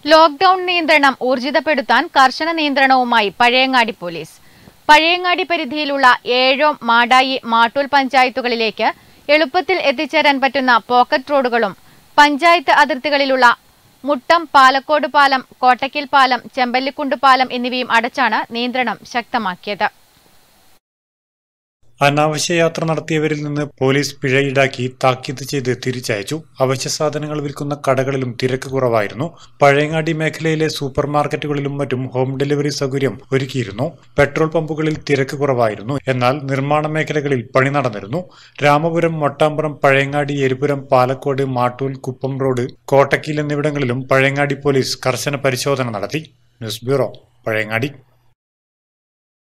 lockdown നിയന്ത്രണം ഊർജിതപ്പെടുത്താൻ കർശന നിയന്ത്രണവുമായി Pazhayangadi police Pazhayangadi പരിധിയിലുള്ള ഏഴോം മാടായി മാട്ടൂൽ പഞ്ചായത്തുകളിലേക്ക് എളുപ്പത്തിൽ എത്തിച്ചേരാൻ പറ്റുന്ന പോക്കറ്റ് റോഡുകളും പഞ്ചായത്ത് അതിർത്തികളിലുള്ള മുട്ടം പാലക്കോട് പാലം കോട്ടയ്ക്കൽ പാലം ചെമ്പല്ലിക്കുണ്ട് പാലം എന്നിവയും അടച്ചാണ് നിയന്ത്രണം ശക്തമാക്കിയത് അനാവശ്യ യാത്ര നടത്തിയവരിൽ നിന്ന് പോലീസ് പിഴ ഈടാക്കി താക്കീത് ചെയ്ത് തിരിച്ചയച്ചു അവശ്യ സാധനങ്ങൾ വിൽക്കുന്ന കടകളിലും തിരക്ക് കുറവായിരുന്നു പഴയങ്ങാടി മേഖലയിലെ സൂപ്പർ മാർക്കറ്റുകളിലും മറ്റും ഹോം ഡെലിവറി സൗകര്യം ഒരുക്കിയിരുന്നു പെട്രോൾ പമ്പുകളിൽ തിരക്ക് കുറവായിരുന്നു എന്നാൽ നിർമ്മാണ മേഖലകളിൽ പണി നടന്നിരുന്നു രാമപുരം മൊട്ടാമ്പുറം പഴയങ്ങാടി എരിപുരം പാലക്കോട് മാട്ടൂൽ കുപ്പം റോഡ് കോട്ടക്കീൽ എന്നിവിടങ്ങളിലും പഴയങ്ങാടി പോലീസ് കർശന പരിശോധന നടത്തി ന്യൂസ് ബ്യൂറോ പഴയങ്ങാടി